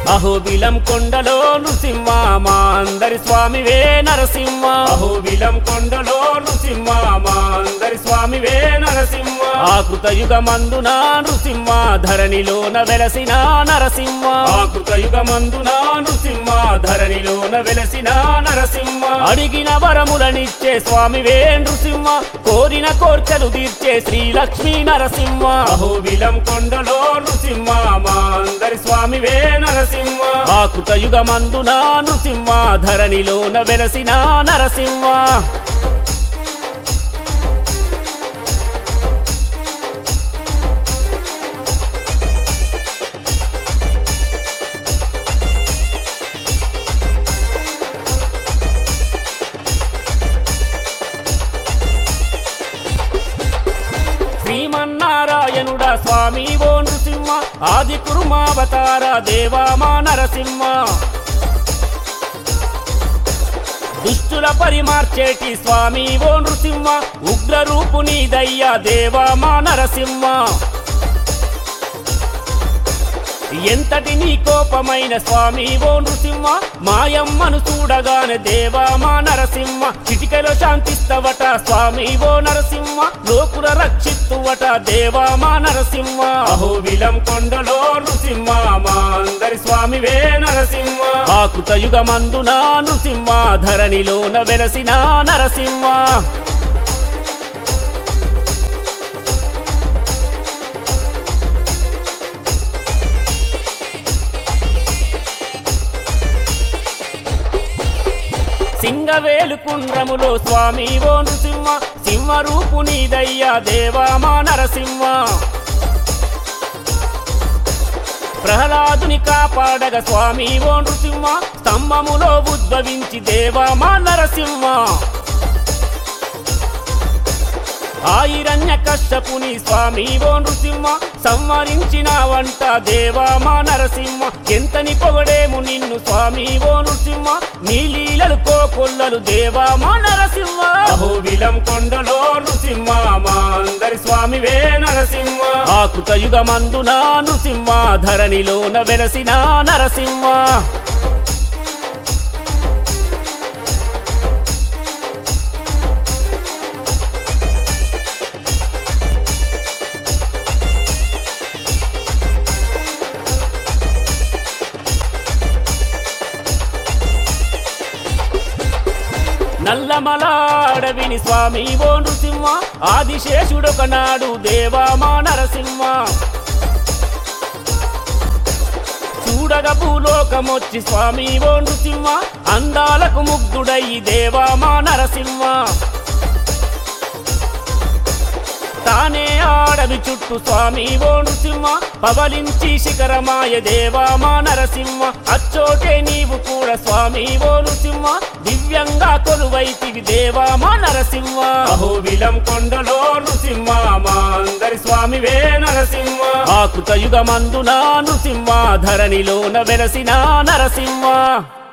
అహోబిలం కొండలో నృసింహ మా అందరి స్వామివే నరసింహ అహోబిలం కొండలో నృసింహ మా అందరి స్వామివే నరసింహ ఆకృత యుగమందున నృసింహ ధరణిలోన వెలసిన నరసింహ ఆకృత యుగమందున నృసింహ ధరణిలోన వెలసిన నరసింహ అడిగిన వరములనిచ్చే స్వామివే నృసింహ కోరిన కోర్కెలు తీర్చే శ్రీ లక్ష్మీ నరసింహ అహోబిలం కొండలో నృసింహ మా అందరి స్వామివే నరసింహ ఆకృత యుగమందున నృసింహ ధరణిలోన వెలసిన నరసింహ శ్రీమన్నారాయణుడా స్వామి ఓ నృసింహ ఆది కురుమావతార దేవా మా నరసింహ దుష్టుల పరిమార్చేటి స్వామి ఓ నృసింహ ఉగ్ర రూపుని దయ్యా దేవా మా నరసింహ ఎంతటి నీ కోపమైన స్వామి ఓ నృసింహ మాయమ్మను చూడగానే దేవా మా నరసింహ చిటికలో శాంతిస్తవట స్వామి ఓ నరసింహ లోకుల రక్షిస్తువట దేవా మా నరసింహ అహోబిలం కొండలో నృసింహ మా అందరి స్వామివే నరసింహ ఆకృత యుగమందున నృసింహ ధరణిలోన వెలసిన నరసింహ సింగవేలు కుండ్రములో స్వామి ఓ నృసింహ సింహ రూపుని దయ్యా దేవా మా నరసింహ ప్రహ్లాదుని కాపాడగ స్వామి ఓ నృసింహ స్తంభములో ఉద్భవించి దేవా మా నరసింహ ఆయిరణ్య కష్టపుని స్వామి ఓ నృసింహ సంవరించిన వంట దేవా మా నరసింహ ఎంతని పొగడేము నిన్ను స్వామి ఓ నృసింహ నీ లీలలు కోకొల్లలు దేవా మా నరసింహ అహోబిలం కొండలో నృసింహ మా అందరి స్వామివే నరసింహ ఆకృత యుగమందున నృసింహ ధరణిలోన వెలసిన నరసింహ నల్లమల అడవిని స్వామి ఓ నృసింహ ఆదిశేషుడొక నాడు దేవా మా నరసింహ చూడగ భూలోకమొచ్చి స్వామి ఓ నృసింహ అందాలకు ముగ్ధుడయి దేవా మా నరసింహ తానే ఆడవి చుట్టూ స్వామి ఓ నృసింహ పవలించి శిఖరమాయ దేవా మా నరసింహ అచ్చోటే నీవు కూడా స్వామి ఓ నృసింహ దివ్యంగా కొలువైతివి దేవా మా నరసింహ అహోబిలం కొండలో నృసింహ మా అందరి స్వామివే నరసింహ ఆకృత యుగమందున నృసింహ ధరణిలోన వెలసిన నరసింహ